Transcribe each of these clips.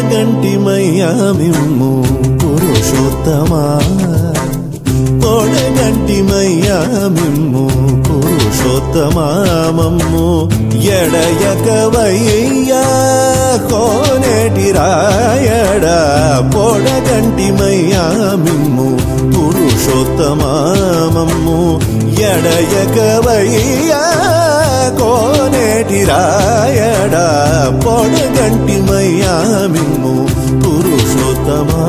పొడగంటిమయ్యా మిమ్ము పురుషోత్తమా పొడగంటిమయ్యా మిమ్ము పురుషోత్తమామమ్ము ఎడయకవయ్యా కోనేటి రాయడ పొడగంటిమయ్యా మిమ్ము పురుషోత్తమామమ్ము ఎడయకవయ్యా కోనేటి రాయడ పొడగంటిమయ్యా మిమ్ము పురుషోత్తమా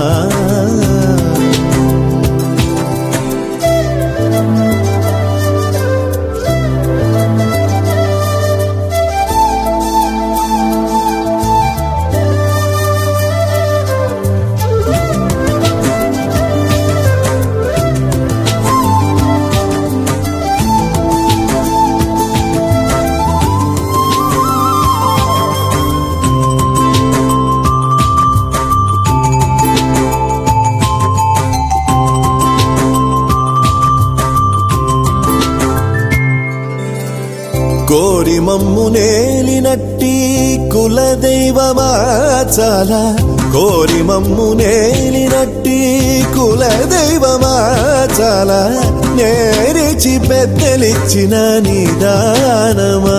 కోరి మమ్ము నేలినట్టి కులదైవమా చాలా కోరి మమ్ము నేలినట్టి కులదైవమా చాలా నేరిచి పెద్దలిచ్చిన నిదానమా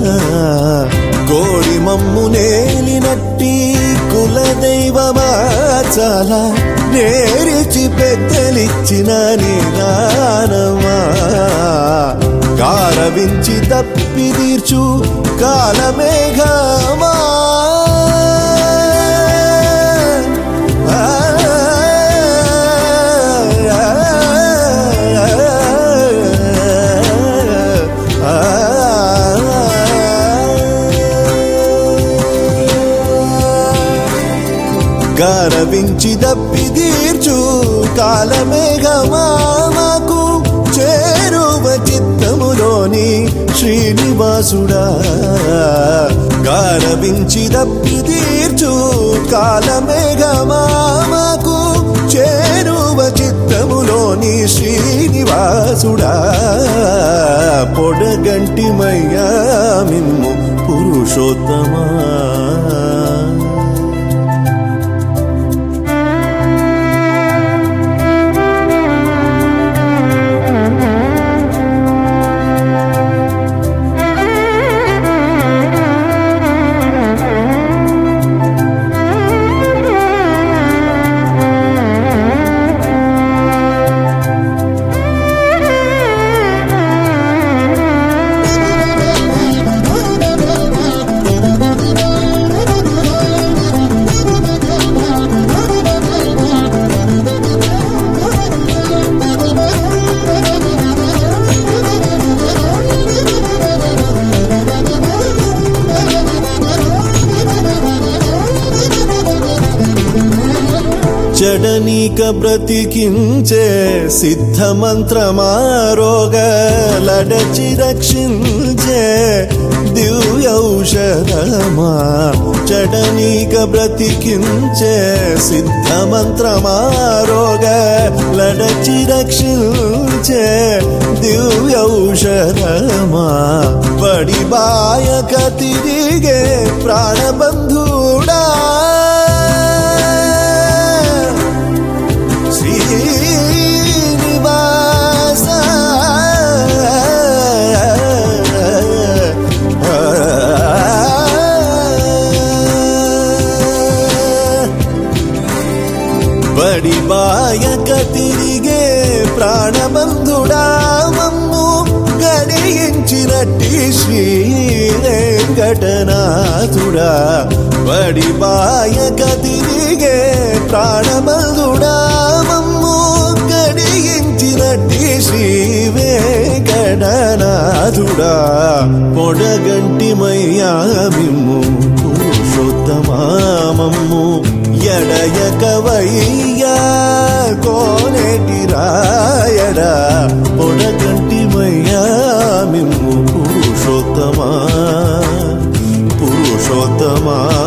కోరి మమ్ము నేలినట్టి కులదైవమా చాలా నేరిచి పెద్దలిచ్చిన నిదానమా గారవించి తప్పి తీర్చు కాలమేఘమా ఆ, ఆ, గారవించి దప్పి తీర్చు కాలమేఘమాకు చేరువ చిత్తములోని శ్రీనివాసుడా గారవించి దప్పి తీర్చు కాలమేఘమాకు చేరువ చిత్తములోని శ్రీనివాసుడా పొడగంటిమయ్యా మిమ్ము పురుషోత్తమా చెడనీక బ్రతికించే సిద్ధ మంత్రమారోగలడచి రక్షించే దివ్యౌషధమా చెడనీక బ్రతికించే సిద్ధ మంత్రమారోగలడచి రక్షించే దివ్యౌషధమా బడి బాయక తిరిగే ప్రాణబంధుడా శ్రీనివాస బడి బాయక తిరిగే ప్రాణబంధుడా మమ్ము గడియించినట్టి శ్రీ వెంకటనాథుడా బడి బాయక తిరిగే ప్రాణబంధుడా మమ్ము గడియించినట్టి శ్రీ వెంకటనాథుడా పొడగంటిమయ్యా మిమ్ము పురుషోత్తమామమ్ము ఎడయకవయ్యా కోనేటి రాయడా పొడగంటిమయ్యా మిమ్ము పురుషోత్తమా పురుషోత్తమా